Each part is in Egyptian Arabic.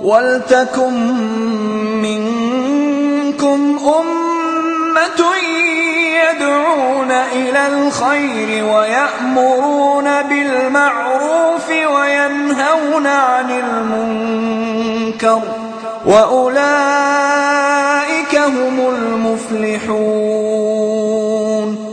وَلْتَكُن مِّنكُمْ أُمَّةٌ يَدْعُونَ إِلَى الْخَيْرِ وَيَأْمُرُونَ بِالْمَعْرُوفِ وَيَنْهَوْنَ عَنِ الْمُنكَرِ ۚ وَأُولَٰئِكَ هُمُ الْمُفْلِحُونَ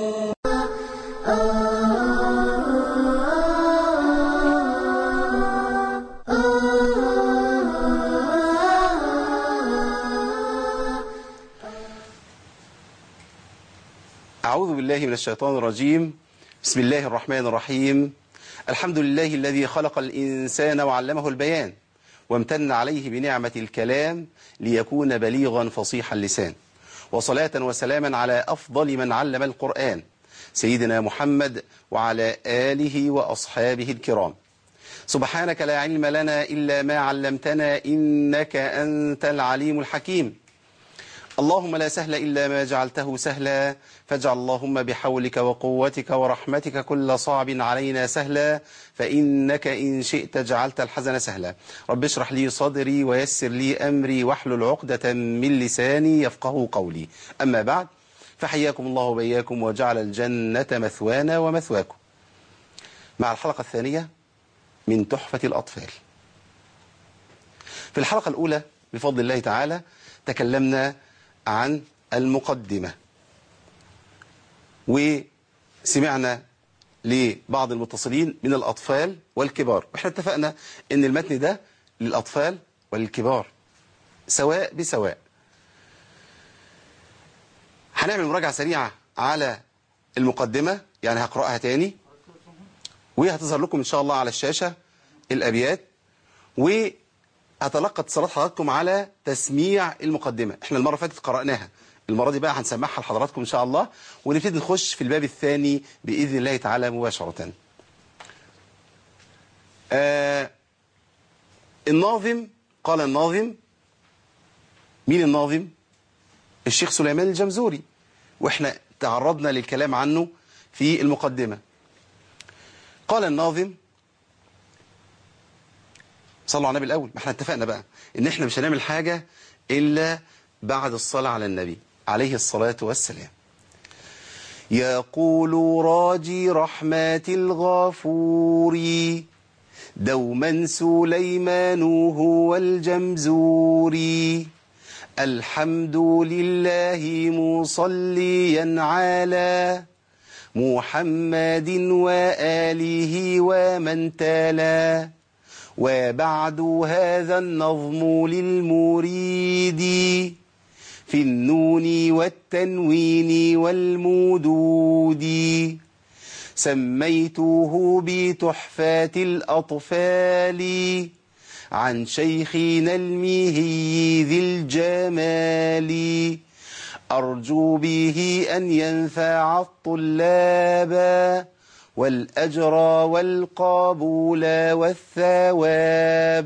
أعوذ بالله من الشيطان الرجيم بسم الله الرحمن الرحيم الحمد لله الذي خلق الإنسان وعلمه البيان وامتن عليه بنعمة الكلام ليكون بليغا فصيح اللسان وصلاة وسلاما على أفضل من علم القرآن سيدنا محمد وعلى آله وأصحابه الكرام سبحانك لا علم لنا إلا ما علمتنا إنك أنت العليم الحكيم اللهم لا سهل إلا ما جعلته سهلا فاجعل اللهم بحولك وقوتك ورحمتك كل صعب علينا سهلا فإنك إن شئت جعلت الحزن سهلا رب اشرح لي صدري ويسر لي أمري واحلل عقدة من لساني يفقه قولي أما بعد فحياكم الله وبياكم وجعل الجنة مثوانا ومثواكم مع الحلقة الثانية من تحفة الأطفال في الحلقة الأولى بفضل الله تعالى تكلمنا عن المقدمة وسمعنا لبعض المتصلين من الأطفال والكبار واحنا اتفقنا ان المتن ده للأطفال وللكبار سواء بسواء هنعمل مراجعة سريعة على المقدمة يعني هقرأها تاني وهتظهر لكم إن شاء الله على الشاشة الأبيات وهتلقى اتصالات حضراتكم على تسميع المقدمة احنا المرة فاتت قرأناها المرة دي بقى هنسمعها لحضراتكم إن شاء الله ونبتدي نخش في الباب الثاني بإذن الله تعالى مباشرة آه الناظم قال الناظم مين الناظم الشيخ سليمان الجمزوري واحنا تعرضنا للكلام عنه في المقدمة قال الناظم صلوا على النبي الأول ما احنا اتفقنا بقى ان احنا مش هنعمل حاجة إلا بعد الصلاة على النبي عليه الصلاة والسلام يقول راجي رحمات الغفور دوما سليمان هو الجمزوري الحمد لله مصليا على محمد وآله ومن تلا وبعد هذا النظم للمريد في النون والتنوين والمدود سميته بتحفات الأطفال عن شيخنا الميهي ذي الجمال أرجو به أن ينفع الطلاب والأجر والقبول والثواب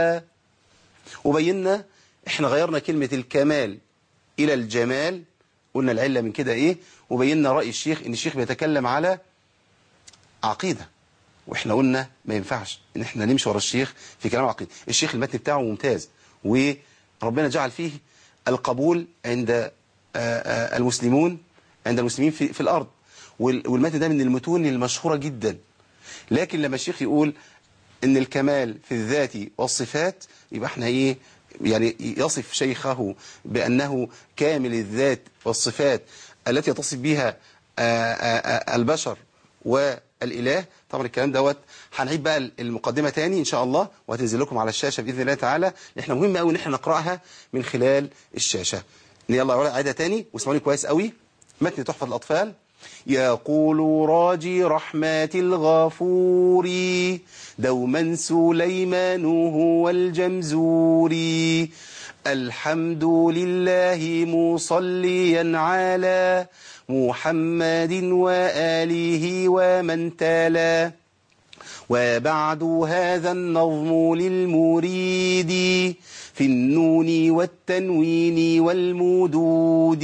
وبينا احنا غيرنا كلمة الكمال إلى الجمال قلنا العلة من كده ايه وبينا رأي الشيخ ان الشيخ بيتكلم على عقيدة واحنا قلنا ما ينفعش ان احنا نمشي ورا الشيخ في كلام عقيدة الشيخ المتن بتاعه ممتاز وربنا جعل فيه القبول عند المسلمون عند المسلمين في, في الأرض والمتن ده من المتون المشهورة جدا لكن لما الشيخ يقول ان الكمال في الذات والصفات يبقى احنا ايه يعني يصف شيخه بأنه كامل الذات والصفات التي يتصف بها البشر والإله طبعا الكلام دوت هنعيد بقى المقدمة تاني إن شاء الله وهتنزل لكم على الشاشة بإذن الله تعالى احنا مهم قوي ان احنا نقرأها من خلال الشاشة يلا عيدها تاني واسمعوني كويس قوي متن تحفة الأطفال يقول راجي رحمات الغفور دوما سليمان هو الجمزوري الحمد لله مصليا على محمد وآله ومن تلا وبعد هذا النظم للمريد في النون والتنوين والمدود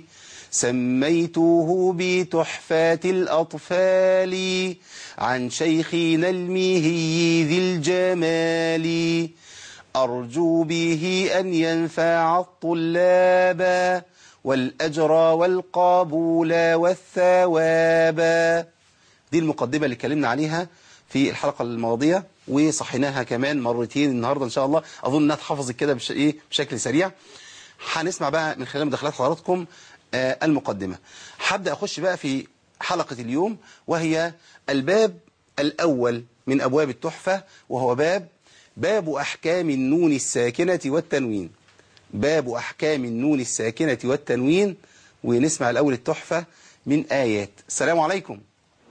سميته بتحفات الأطفال عن شيخنا الميهي ذي الجمال أرجو به أن ينفع الطلاب والأجر والقبول والثواب دي المقدمة اللي اتكلمنا عليها في الحلقة الماضية وصحيناها كمان مرتين النهاردة إن شاء الله أظن أنها اتحفظت كده بش... إيه بشكل سريع هنسمع بقى من خلال مداخلات حضراتكم آه المقدمة هبدأ أخش بقى في حلقة اليوم وهي الباب الأول من أبواب التحفة وهو باب باب أحكام النون الساكنة والتنوين باب أحكام النون الساكنة والتنوين ونسمع الأول التحفة من آيات السلام عليكم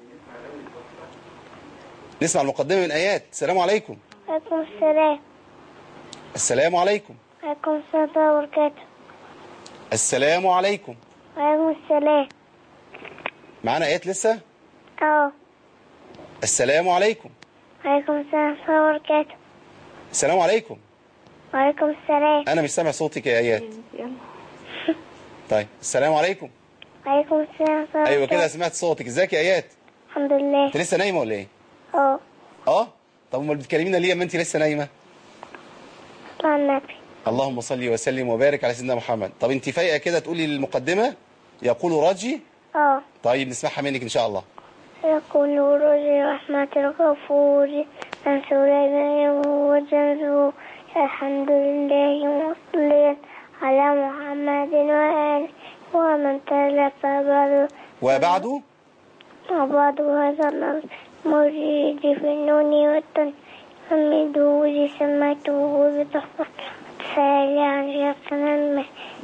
نسمع المقدمة من آيات السلام عليكم عليكم السلام السلام عليكم عليكم السلام وبركاته السلام عليكم وعليكم السلام معانا آيات لسه اه السلام عليكم وعليكم السلام ورحمة الله وبركاته السلام عليكم وعليكم السلام أنا مش سامع صوتك يا آيات طيب السلام عليكم وعليكم السلام ورحمة الله أيوة كده وبركاته. سمعت صوتك ازيك يا آيات الحمد لله أنت لسه نايمة ولا إيه اه اه طب امال بتكلمينا ليه اما انت لسه نايمه مع النبي اللهم صل وسلم وبارك على سيدنا محمد طب انت فايقه كده تقولي المقدمه يقول راجي اه طيب نسمعها منك ان شاء الله يقول رجل رحمة الغفور عن سليمان وجنزه الحمد لله مصليا على محمد وآله ومن تلف بعد وبعده وبعض هذا المريد في النون والتن حمده سمته بتحفة سالي عن شخصنا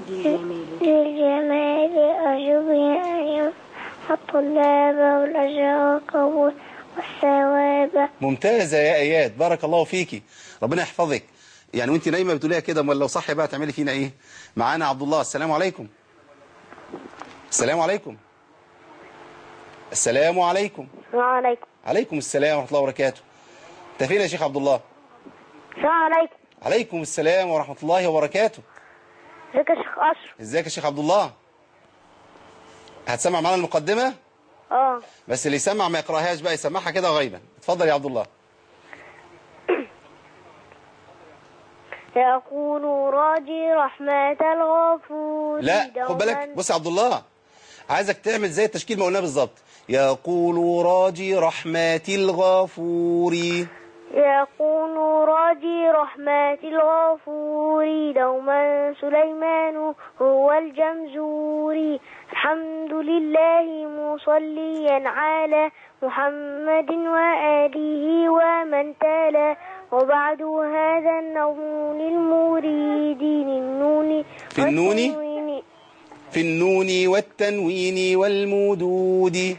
للجمال أرجو به أن ينفع الطلاب والأجر والقبول والثواب ممتازه يا ايات بارك الله فيكي ربنا يحفظك يعني وانت نايمه بتقوليها كده امال لو صح بقى تعملي فينا ايه معانا عبد الله السلام عليكم السلام عليكم السلام عليكم السلام عليكم عليكم السلام ورحمه الله وبركاته انت فين يا شيخ عبد الله السلام عليكم عليكم السلام ورحمه الله وبركاته ازيك يا شيخ أشرف ازيك يا شيخ عبد الله هتسمع معانا المقدمة اه بس اللي يسمع ما يقراهاش بقى يسمعها كده غيبا اتفضل يا عبد الله يقول راجي رحمة الغفور لا خد بالك دوما بص يا عبد الله عايزك تعمل زي التشكيل ما قلناه بالظبط يقول راجي رحمات الغفور يكون راجي رحمة الغفور دوما سليمان هو الجمزوري الحمد لله مصليا على محمد وآله ومن تلا وبعد هذا النظم للمريد للنون في النون؟ والتنوين. في النون والتنوين والمدود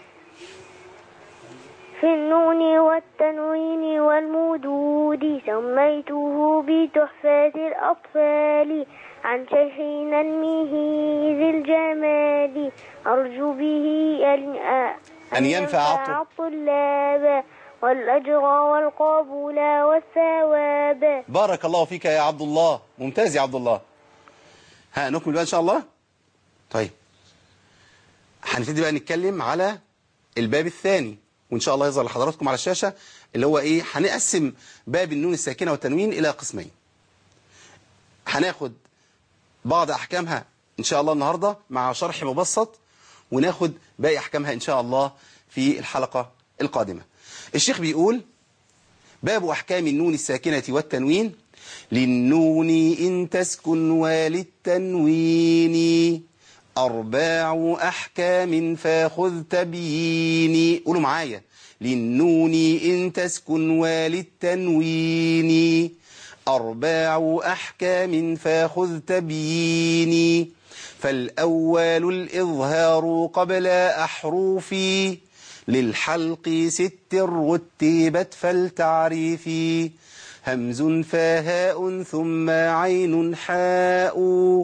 في النون والتنوين والمدود سميته بتحفة الأطفال عن شيخنا المهي ذي الجمال أرجو به أن, أن ينفع الط- الطلاب والأجر والقبول والثواب بارك الله فيك يا عبد الله ممتاز يا عبد الله ها نكمل بقى ان شاء الله طيب هنبتدي بقى نتكلم على الباب الثاني وان شاء الله يظهر لحضراتكم على الشاشة اللي هو ايه هنقسم باب النون الساكنة والتنوين الى قسمين هناخد بعض احكامها ان شاء الله النهاردة مع شرح مبسط وناخد باقي احكامها ان شاء الله في الحلقة القادمة الشيخ بيقول باب أحكام النون الساكنة والتنوين للنون إن تسكن وللتنوين أرباع أحكام فاخذ تبييني قولوا معايا للنون إن تسكن وللتنوين أرباع أحكام فاخذ تبييني فالأول الإظهار قبل أحرفي للحلق ست رتبت فالتعريف همز فهاء ثم عين حاء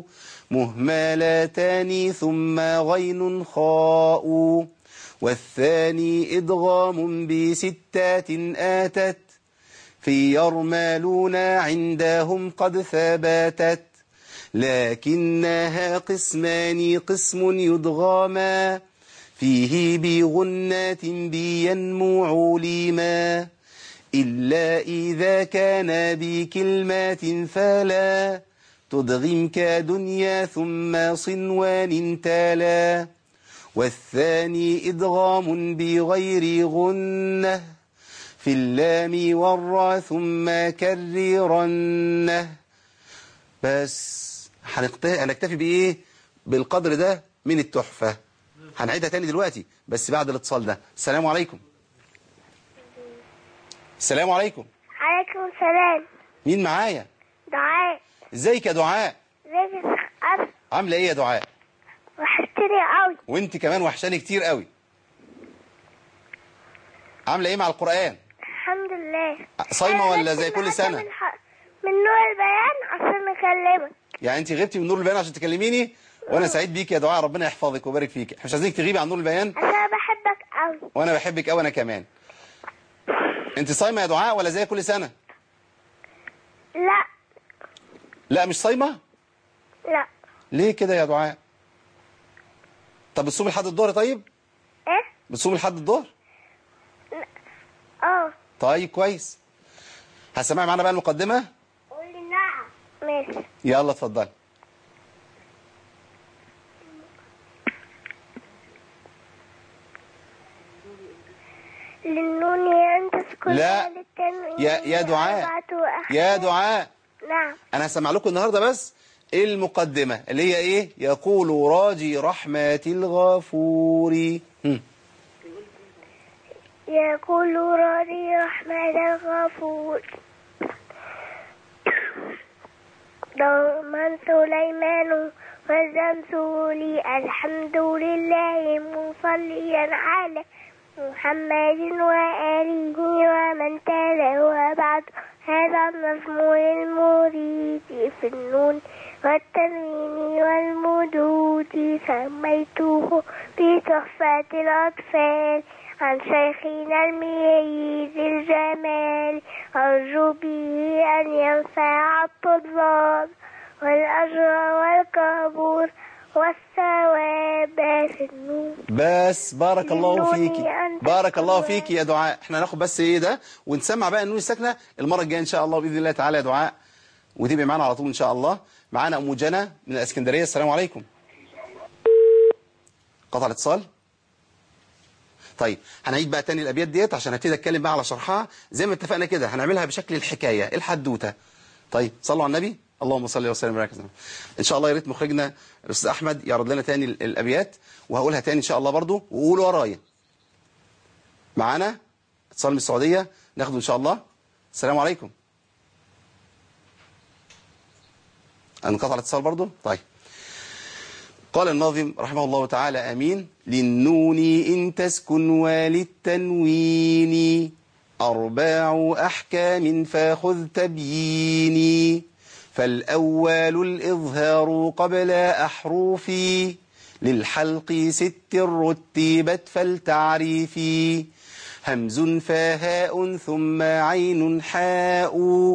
مهملتان ثم غين خاء والثاني إدغام بستات آتت في يرمالون عندهم قد ثبتت لكنها قسمان قسم يدغاما فيه بغنات بينمو عليما إلا إذا كان بكلمات فلا تدغم كدنيا ثم صنوان تالا والثاني إدغام بغير غنة في اللام والراء ثم كررنه بس هنقت- هنكتفي بإيه بالقدر ده من التحفة هنعيدها تاني دلوقتي بس بعد الاتصال ده السلام عليكم السلام عليكم عليكم السلام مين معايا دعاء ازيك يا دعاء ازيك يا شيخ أنس عامله ايه يا دعاء وحشتني قوي وانت كمان وحشاني كتير قوي عامله ايه مع القرآن الحمد لله صايمة أنا ولا بس زي كل النهاردة سنة؟ من, ح... من نور البيان عشان نكلمك يعني انت غبتي من نور البيان عشان تكلميني وانا سعيد بيك يا دعاء ربنا يحفظك ويبارك فيك احنا مش عايزينك تغيبي عن نور البيان عشان أنا بحبك قوي وانا بحبك قوي انا كمان انت صايمه يا دعاء ولا زي كل سنه لا لا مش صايمه لا ليه كده يا دعاء طب بتصومي لحد الظهر طيب ايه بتصومي لحد الظهر اه طيب كويس هسمعي معانا بقى المقدمه قولي نعم ماشي يلا اتفضلي للنون أن تسكن لا. للتنوين يا- يا دعاء. أربعة أحرف. يا دعاء نعم انا هسمع لكم النهارده بس المقدمه اللي هي ايه يقول راجي رحمه الغفور هم. يقول ربي رحمن الغفور دوما سليمان والزمسولي الحمد لله مصليا على محمد وآله ومن تلا وبعد هذا النظم المريد في النون والتنوين والمدود سميته بتحفة الأطفال عن شيخنا الميز الجمال أرجو به أن ينفع الطلاب والأجر والقبول والثواب في النور بس بارك الله للنون فيكي أن بارك الله تكون- فيكي يا دعاء احنا هناخد بس ايه ده ونسمع بقى النون الساكنه المره الجايه ان شاء الله باذن الله تعالى يا دعاء وتبقي معانا على طول ان شاء الله معانا ام جنى من الاسكندريه السلام عليكم قطع الاتصال طيب هنعيد بقى تاني الابيات ديت عشان هبتدي اتكلم بقى على شرحها زي ما اتفقنا كده هنعملها بشكل الحكايه الحدوته طيب صلوا على النبي اللهم صل وسلم وبارك على ان شاء الله يا ريت مخرجنا الاستاذ احمد يعرض لنا تاني ال- الابيات وهقولها تاني ان شاء الله برضو وقولوا ورايا معانا اتصال من السعوديه ناخده ان شاء الله السلام عليكم انقطع الاتصال برضو طيب قال الناظم رحمه الله تعالى امين للنون ان تسكن وللتنوين ارباع احكام فخذ تبييني فالاول الاظهار قبل احرفي للحلق ست رتبت فالتعريفي همز فهاء ثم عين حاء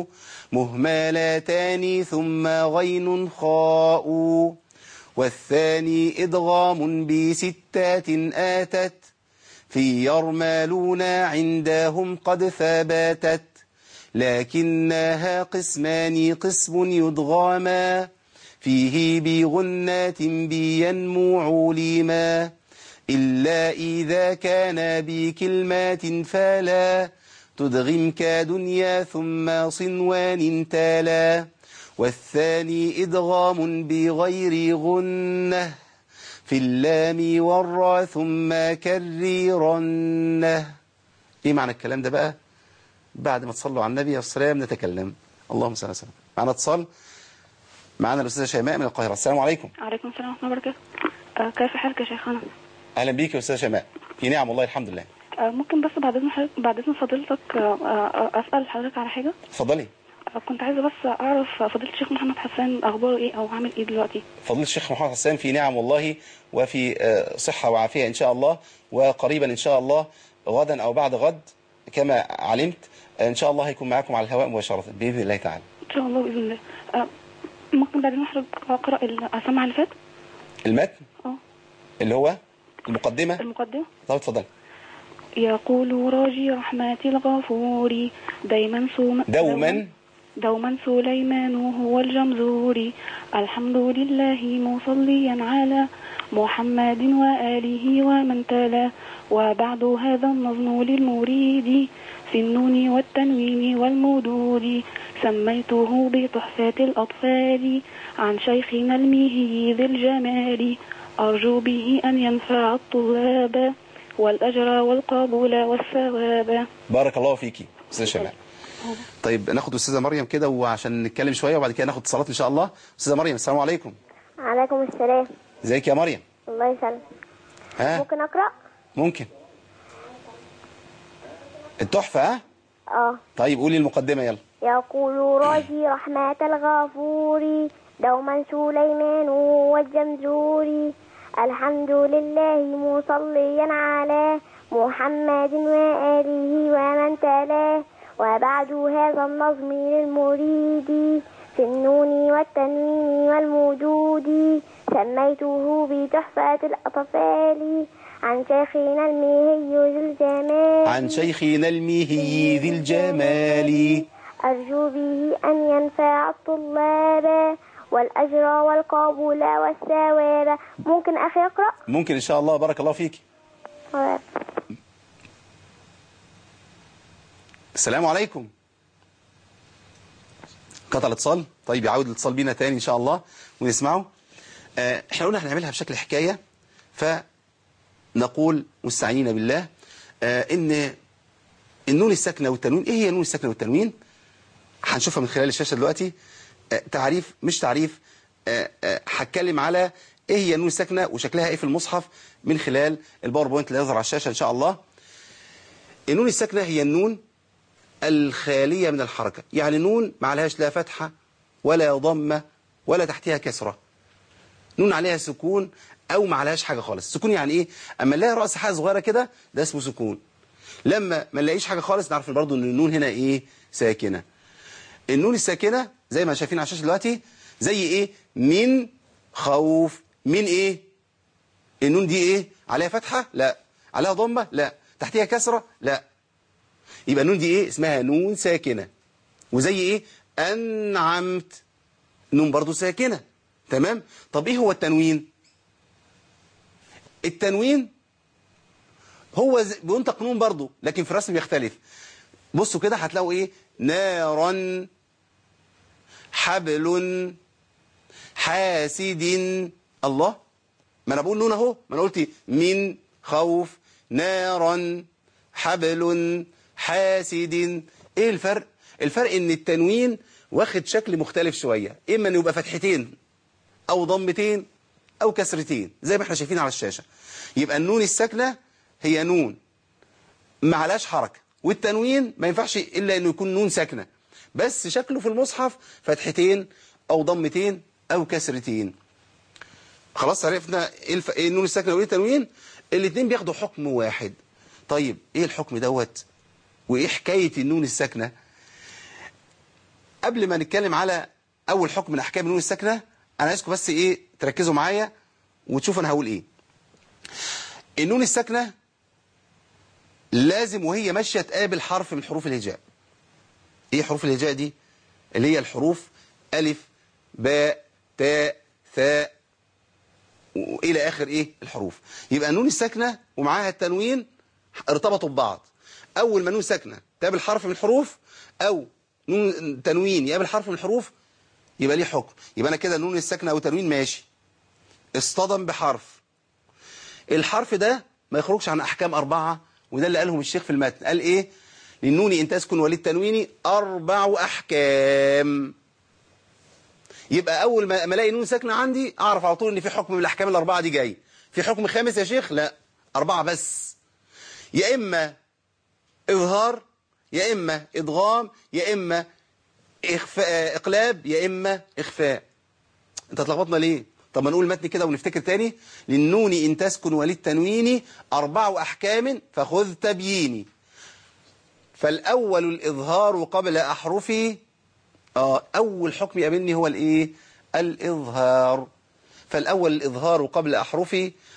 مهملتان ثم غين خاء والثاني إدغام بستات آتت في يرمالون عندهم قد ثبتت لكنها قسمان قسم يدغاما فيه بغنات بينمو عليما إلا إذا كان بكلمات فلا تدغم كدنيا ثم صنوان تالا والثاني إدغام بغير غنة في اللام والراء ثم كررنه ايه معنى الكلام ده بقى بعد ما تصلوا على النبي والسلام نتكلم اللهم صل وسلم معنا اتصال معنا الاستاذه شيماء من القاهره السلام عليكم عليكم السلام ورحمة الله وبركاته آه، كيف حالك يا شيخنا اهلا بيك يا استاذه شيماء في نعم والله الحمد لله آه، ممكن بس بعد اذن حضرتك بعد اذن فضيلتك آه، آه، اسال حضرتك على حاجه اتفضلي آه، كنت عايزه بس اعرف فضيله الشيخ محمد حسان اخباره ايه او عامل ايه دلوقتي فضيله الشيخ محمد حسان في نعم والله وفي آه، صحه وعافيه ان شاء الله وقريبا ان شاء الله غدا او بعد غد كما علمت آه، ان شاء الله هيكون معاكم على الهواء مباشره باذن الله تعالى ان شاء الله باذن الله آه، ممكن بعد اذن حضرتك اقرا ال- اسمع اللي فات المتن اه اللي هو المقدمه المقدمه طب اتفضلي يقول راجي رحمة الغفور دايما سوم دوما دوما سليمان هو الجمزوري الحمد لله مصليا على محمد وآله ومن تلا وبعد هذا النظم للمريد في النون والتنوين والمدود سميته بتحفة الأطفال عن شيخنا الميهي ذي الجمال أرجو به أن ينفع الطلاب والأجر والقبول والثواب بارك الله فيكي استاذه شمال طيب ناخد استاذه مريم كده وعشان نتكلم شويه وبعد كده ناخد اتصالات ان شاء الله استاذه مريم السلام عليكم عليكم السلام ازيك يا مريم الله يسلم ها ممكن أقرأ؟ ممكن التحفه ها اه طيب قولي المقدمه يلا يقول راجي رحمة الغفور دوما سليمان والجمزوري الحمد لله مصليا على محمد وآله ومن تلاه وبعد هذا النظم للمريد في النون والتنوين والمدود سميته بتحفة الأطفال عن شيخنا الميهي ذي الجمال عن شيخنا الميهي ذي الجمال أرجو به أن ينفع الطلاب والأجر والقبول والثواب ممكن أخي أقرأ؟ ممكن ان شاء الله بارك الله فيك السلام عليكم قطع الاتصال طيب يعود الاتصال بينا تاني ان شاء الله ونسمعه آه، احنا قلنا هنعملها بشكل حكاية فنقول مستعينين بالله آه، ان النون الساكنة والتنوين ايه هي النون الساكنة والتنوين هنشوفها من خلال الشاشة دلوقتي آه، تعريف مش تعريف آه، آه، هتكلم على ايه هي النون الساكنة وشكلها ايه في المصحف من خلال الباوربوينت اللي هيظهر على الشاشة ان شاء الله النون الساكنة هي النون الخالية من الحركة يعني نون ما عليهاش لا فتحة ولا ضمة ولا تحتها كسرة نون عليها سكون أو ما عليهاش حاجة خالص سكون يعني إيه أما نلاقي رأس حاجة صغيرة كده ده اسمه سكون لما ما نلاقيش حاجة خالص نعرف برضه إن النون هنا إيه ساكنة النون الساكنة زي ما شايفين على الشاشة دلوقتي زي إيه من خوف من إيه النون دي إيه عليها فتحة لا عليها ضمة لا تحتها كسرة لا يبقى النون دي ايه اسمها نون ساكنة وزي ايه انعمت نون برضو ساكنة تمام طب ايه هو التنوين التنوين هو ز- بينطق نون برضو لكن في الرسم بيختلف بصوا كده هتلاقوا ايه نارا حبل حاسد الله ما انا بقول نون اهو ما انا قلت من خوف نارا حبل حاسد ايه الفرق الفرق ان التنوين واخد شكل مختلف شوية اما انه يبقى فتحتين او ضمتين او كسرتين زي ما احنا شايفين على الشاشة يبقى النون الساكنة هي نون ما عليهاش حركة والتنوين ما ينفعش الا انه يكون نون ساكنة بس شكله في المصحف فتحتين او ضمتين او كسرتين خلاص عرفنا ايه الف... ايه النون الساكنه وايه التنوين الاثنين بياخدوا حكم واحد طيب ايه الحكم دوت وايه حكايه النون الساكنه قبل ما نتكلم على اول حكم من احكام النون الساكنه انا عايزكم بس ايه تركزوا معايا وتشوفوا انا هقول ايه النون الساكنه لازم وهي ماشيه تقابل حرف من حروف الهجاء ايه حروف الهجاء دي اللي هي الحروف الف باء تاء ثاء والى اخر ايه الحروف يبقى النون الساكنه ومعاها التنوين ارتبطوا ببعض اول ما نون ساكنه تقابل حرف من الحروف او نون تنوين يقابل حرف من الحروف يبقى ليه حكم يبقى انا كده النون الساكنه او تنوين ماشي اصطدم بحرف الحرف ده ما يخرجش عن احكام اربعه وده اللي قالهم الشيخ في المتن قال ايه للنون ان تسكن وللتنوين اربع احكام يبقى اول ما ما الاقي نون ساكنه عندي اعرف على طول ان في حكم من الاحكام الاربعه دي جاي في حكم خامس يا شيخ لا اربعه بس يا اما اظهار يا اما ادغام يا اما اخفاء اقلاب يا اما اخفاء انت اتلخبطنا ليه طب ما نقول المتن كده ونفتكر تاني للنون ان تسكن وللتنوين اربع احكام فخذ تبييني فالاول الاظهار قبل احرفي آه أول حكم يقابلني هو الإيه؟ الإظهار فالأول الإظهار قبل أحرفي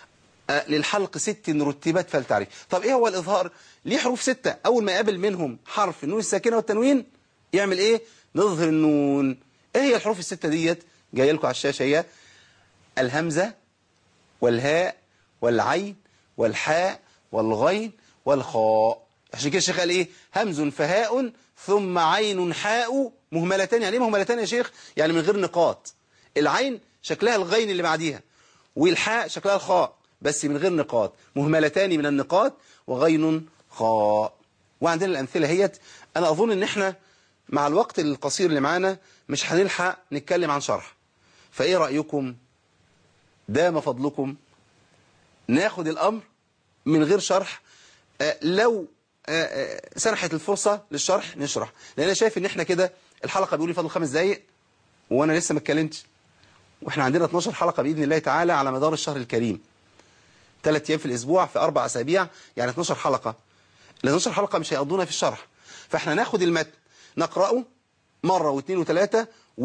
آه، للحلق ست رتبت فلتعرف طب ايه هو الإظهار ليه حروف ستة أول ما يقابل منهم حرف النون الساكنة والتنوين يعمل ايه نظهر النون ايه هي الحروف الستة ديت جايه لكم على الشاشة هي الهمزة والهاء والعين والحاء والغين والخاء عشان كده الشيخ قال ايه همز فهاء ثم عين حاء مهملتان يعني ايه مهملتان يا شيخ يعني من غير نقاط العين شكلها الغين اللي بعديها والحاء شكلها الخاء بس من غير نقاط مهملتان من النقاط وغين خاء وعندنا الأمثلة هيت أنا أظن إن إحنا مع الوقت القصير اللي معانا مش هنلحق نتكلم عن شرح فإيه رأيكم دام فضلكم ناخد الأمر من غير شرح آه، لو آه، آه، سنحت الفرصة للشرح نشرح لأن أنا شايف إن إحنا كده الحلقة بيقول لي فضل خمس دقايق وأنا لسه ما اتكلمتش وإحنا عندنا 12 حلقة بإذن الله تعالى على مدار الشهر الكريم ثلاث أيام في الأسبوع في أربع أسابيع يعني 12 حلقة ال 12 حلقة مش هيقضونا في الشرح فإحنا ناخد المتن نقرأه مرة واثنين وثلاثة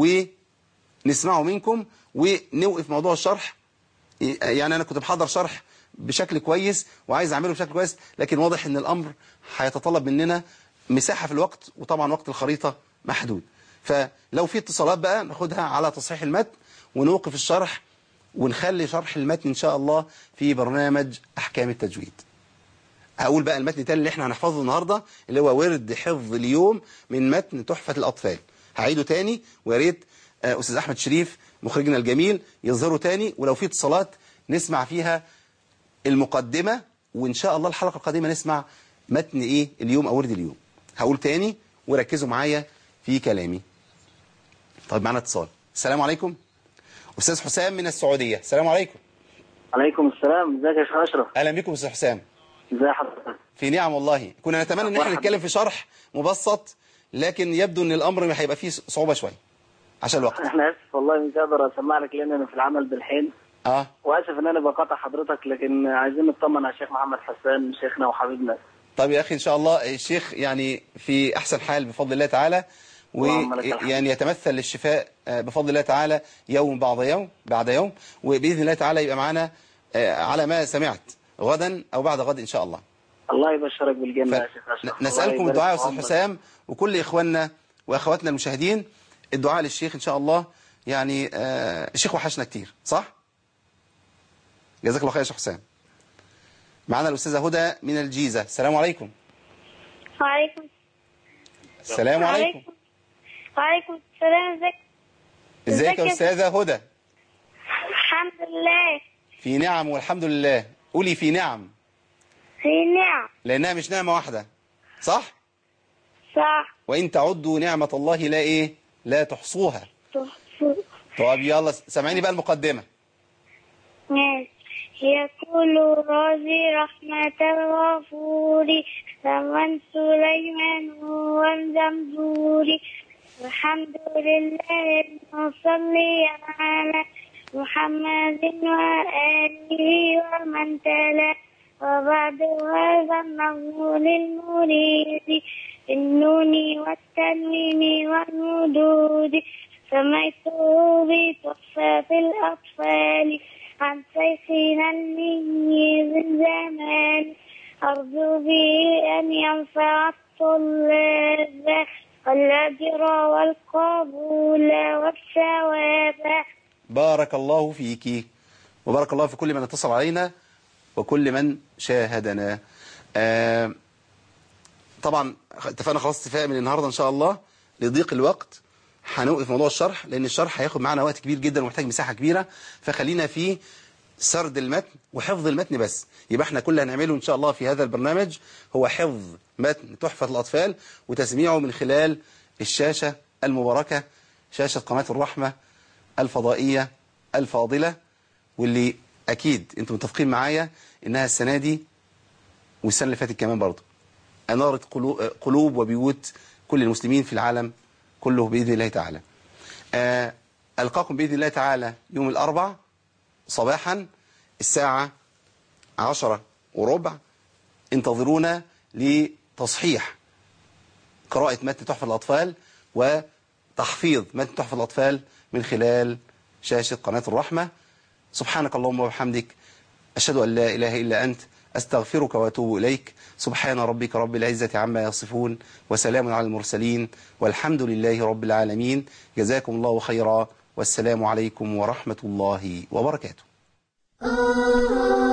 ونسمعه منكم ونوقف موضوع الشرح يعني أنا كنت محضر شرح بشكل كويس وعايز أعمله بشكل كويس لكن واضح إن الأمر هيتطلب مننا مساحة في الوقت وطبعا وقت الخريطة محدود فلو في اتصالات بقى ناخدها على تصحيح المتن ونوقف الشرح ونخلي شرح المتن إن شاء الله في برنامج أحكام التجويد هقول بقى المتن تاني اللي احنا هنحفظه النهاردة اللي هو ورد حفظ اليوم من متن تحفة الأطفال هعيده تاني ويا ريت آه، أستاذ أحمد شريف مخرجنا الجميل يظهره تاني ولو في اتصالات نسمع فيها المقدمة وإن شاء الله الحلقة القادمة نسمع متن إيه اليوم أو ورد اليوم هقول تاني وركزوا معايا في كلامي طيب معنا اتصال السلام عليكم أستاذ حسام من السعودية السلام عليكم عليكم السلام ازيك يا شيخ اشرف أهلا بكم أستاذ حسام ازي حضرتك في نعم والله كنا نتمنى ان احنا مرحبا. نتكلم في شرح مبسط لكن يبدو ان الامر هيبقى فيه صعوبة شوية عشان الوقت احنا اسف والله مش قادر اسمع لك لان انا في العمل بالحين اه واسف ان انا بقاطع حضرتك لكن عايزين نطمن على الشيخ محمد حسان شيخنا وحبيبنا طيب يا اخي ان شاء الله الشيخ يعني في احسن حال بفضل الله تعالى اللهم لك الحمد. ويعني يتمثل للشفاء آه، بفضل الله تعالى يوم بعد يوم بعد يوم وباذن الله تعالى يبقى معانا آه، على ما سمعت غدا او بعد غد ان شاء الله الله يبشرك بالجنه يا شيخ اشرف الله نسألكم يبارك الدعاء يا في أستاذ عمرك. حسام وكل إخواننا وأخواتنا المشاهدين الدعاء للشيخ إن شاء الله يعني آه الشيخ وحشنا كتير صح؟ جزاك الله خير يا شيخ حسام معنا الأستاذة هدى من الجيزة السلام عليكم وعليكم السلام عليكم وعليكم السلام ازيك ازيك يا ازيك يا أستاذة هدى الحمد لله في نعم والحمد لله قولي في نعم في نعم لأنها مش نعمة واحدة صح؟ صح وإن تعدوا نعمة الله لا إيه؟ لا تحصوها تحفظ طب يلا سامعيني بقى المقدمة ماشي يقول رازي رحمة الغفور فمن سليمان هو الزمزور الحمد لله المصلي على محمد وآله ومن تلا وبعد هذا النظم للمريد النون والتنوين والمدود سميته بتحفة الأطفال عن شيخنا الميز الزمان أرجو به أن ينفع الطلاب الأجر والقبول والثواب بارك الله فيك وبارك الله في كل من اتصل علينا وكل من شاهدنا آه طبعا اتفقنا خلاص اتفاق من النهاردة ان شاء الله لضيق الوقت هنوقف موضوع الشرح لان الشرح هياخد معنا وقت كبير جدا ومحتاج مساحة كبيرة فخلينا في سرد المتن وحفظ المتن بس يبقى احنا كل اللي هنعمله ان شاء الله في هذا البرنامج هو حفظ متن تحفة الأطفال وتسميعه من خلال الشاشة المباركة شاشة قناة الرحمة الفضائية الفاضلة واللي أكيد أنتم متفقين معايا إنها السنة دي والسنة اللي فاتت كمان برضه أنارت قلو- قلوب وبيوت كل المسلمين في العالم كله بإذن الله تعالى آه، ألقاكم بإذن الله تعالى يوم الأربع صباحا الساعة عشرة وربع انتظرونا لتصحيح قراءة متن تحفة الأطفال وتحفيظ متن تحفة الأطفال من خلال شاشة قناة الرحمة سبحانك اللهم وبحمدك أشهد أن لا إله إلا أنت أستغفرك وأتوب إليك سبحان ربك رب العزة عما يصفون وسلام على المرسلين والحمد لله رب العالمين جزاكم الله خيرا والسلام عليكم ورحمة الله وبركاته